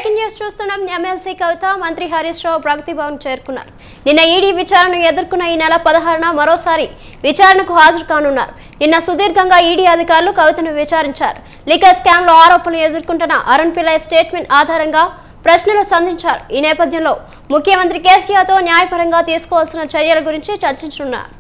breaking news చూస్తున్నాం MLC Kavitha మంత్రి హరీష్ రావు ప్రగతి భవన్ చేరుకున్నారు నిన్న ఈడీ విచారణను ఎదుర్కొన్న ఈ నెల పదహారున మరోసారి విచారణకు హాజరు కానున్నారు నిన్న సుదీర్ఘంగా ఈడీ అధికారులు కవితను విచారించారు లిక్కర్ స్కామ్ లో ఆరోపణలు ఎదుర్కొంటున్న అరుణ్ పిల్లయ్ స్టేట్మెంట్ ఆధారంగా ప్రశ్నలు సంధించారు ఈ నేపథ్యంలో ముఖ్యమంత్రి కేసీఆర్తో న్యాయపరంగా తీసుకోవాల్సిన చర్యల గురించి చర్చించనున్నారు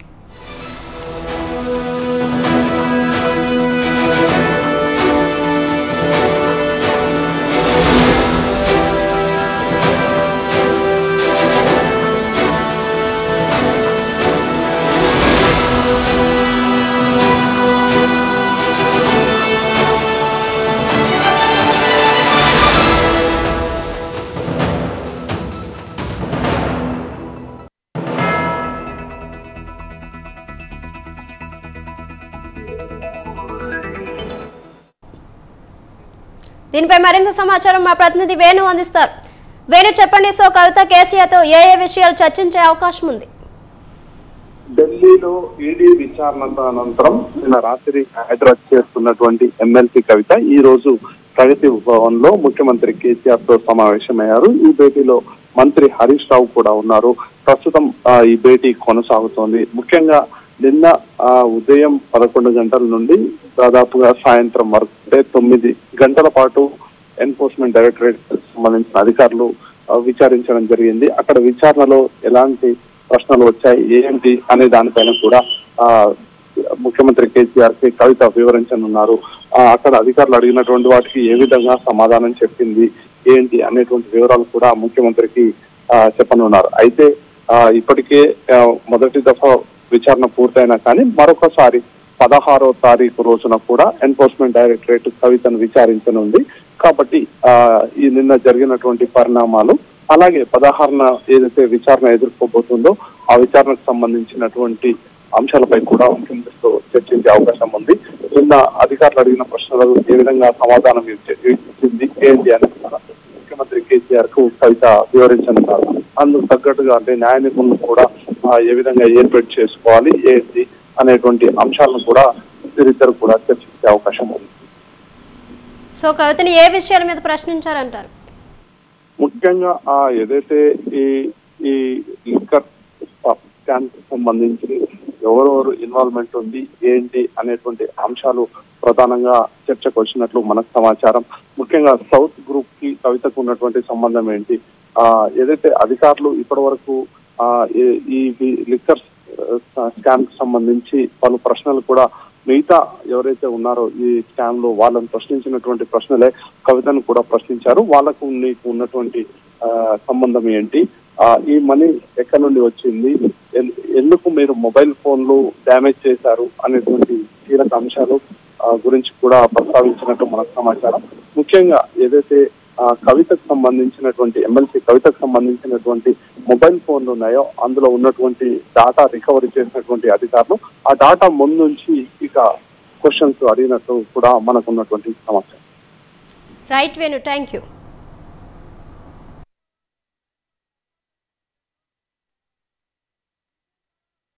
దీనిపై మరింత సమాచారం మా ప్రతినిధి వేణు అందిస్తారు వేణు చెప్పండి సో కవిత కేసీఆర్తో ఏ ఏ విషయాలు చర్చించే అవకాశం ఉంది ఢిల్లీలో ఈడీ విచారణ అనంతరం నిన్న రాత్రి హైదరాబాద్ చేస్తున్నటువంటి ఎమ్మెల్సీ కవిత ఈ రోజు ప్రగతి భవన్ లో ముఖ్యమంత్రి కేసీఆర్ తో సమావేశమయ్యారు ఈ భేటీలో మంత్రి హరీష్ రావు కూడా ఉన్నారు ప్రస్తుతం ఆ, ఈ భేటీ కొనసాగుతోంది ముఖ్యంగా నిన్న ఆ, ఉదయం పదకొండు గంటల నుండి దాదాపుగా సాయంత్రం వరకు అంటే తొమ్మిది గంటల పాటు ఎన్ఫోర్స్మెంట్ డైరెక్టరేట్ సంబంధించిన అధికారులు ఆ, విచారించడం జరిగింది అక్కడ విచారణలో ఎలాంటి ప్రశ్నలు వచ్చాయి ఏంటి అనే దానిపైన కూడా ఆ ముఖ్యమంత్రి కేసీఆర్ కి కవిత వివరించనున్నారు ఆ, అక్కడ అధికారులు అడిగినటువంటి వాటికి ఏ విధంగా సమాధానం చెప్పింది ఏంటి అనేటువంటి వివరాలు కూడా ముఖ్యమంత్రికి ఆ, చెప్పనున్నారు అయితే ఆ, ఇప్పటికే ఆ, మొదటి దఫా విచారణ పూర్తయినా కానీ మరొకసారి పదహారో తారీఖు రోజున కూడా ఎన్ఫోర్స్మెంట్ డైరెక్టరేట్ కవితను విచారించనుంది కాబట్టి ఆ ఈ నిన్న జరిగినటువంటి పరిణామాలు అలాగే పదహారున ఏదైతే విచారణ ఎదుర్కోబోతుందో ఆ విచారణకు సంబంధించినటువంటి అంశాలపై కూడా ముఖ్యమంత్రితో చర్చించే అవకాశం ఉంది నిన్న అధికారులు అడిగిన ప్రశ్నలకు ఏ విధంగా సమాధానం ఇచ్చే- ఇచ్చింది ఏంటి అని కూడా ముఖ్యమంత్రి కేసీఆర్ కు కవిత వివరించనున్నారు అందుకు తగ్గట్టుగా అంటే న్యాయ నిపుణులు కూడా ఆ, ఏ విధంగా ఏర్పాటు చేసుకోవాలి ఏంటి అనేటువంటి అంశాలను కూడా వీరిద్దరు కూడా చర్చించే అవకాశం ఉంది సో కవితని ఏ విషయాల మీద ప్రశ్నించారంటారు ముఖ్యంగా ఆ ఏదైతే ఈ ఈ లిక్కర్ స్కామ్ కి సంబంధించి ఎవరెవరు ఇన్వాల్వ్మెంట్ ఉంది ఏంటి అనేటువంటి అంశాలు ప్రధానంగా చర్చకు వచ్చినట్లు మనకు సమాచారం ముఖ్యంగా సౌత్ గ్రూప్ కి కవితకు ఉన్నటువంటి సంబంధం ఏంటి ఆ ఏదైతే అధికారులు ఇప్పటి వరకు ఆ ఈ- ఈ లిక్కర్ స్కామ్ కి సంబంధించి పలు ప్రశ్నలు కూడా మిగతా ఎవరైతే ఉన్నారో ఈ స్కామ్ లో వాళ్ళని ప్రశ్నించినటువంటి ప్రశ్నలే కవితను కూడా ప్రశ్నించారు వాళ్ళకు నీకు ఉన్నటువంటి ఆ, సంబంధం ఏంటి ఆ, ఈ మనీ ఎక్కడి నుండి వచ్చింది ఎన్- ఎందుకు మీరు మొబైల్ ఫోన్లు డ్యామేజ్ చేశారు అనేటువంటి కీలక అంశాలు ఆ, గురించి కూడా ప్రస్తావించినట్టు మనకు సమాచారం ముఖ్యంగా ఏదైతే ఆ, కవితకు సంబంధించినటువంటి ఎమ్మెల్సీ కవితకు సంబంధించినటువంటి మొబైల్ ఫోన్లు ఉన్నాయో అందులో ఉన్నటువంటి డాటా రికవరీ చేసినటువంటి అధికారులు ఆ డాటా ముందు నుంచి ఇక క్వశ్చన్స్ అడిగినట్టు కూడా మనకు ఉన్నటువంటి సమాచారం రైట్ వేణు థ్యాంక్ యూ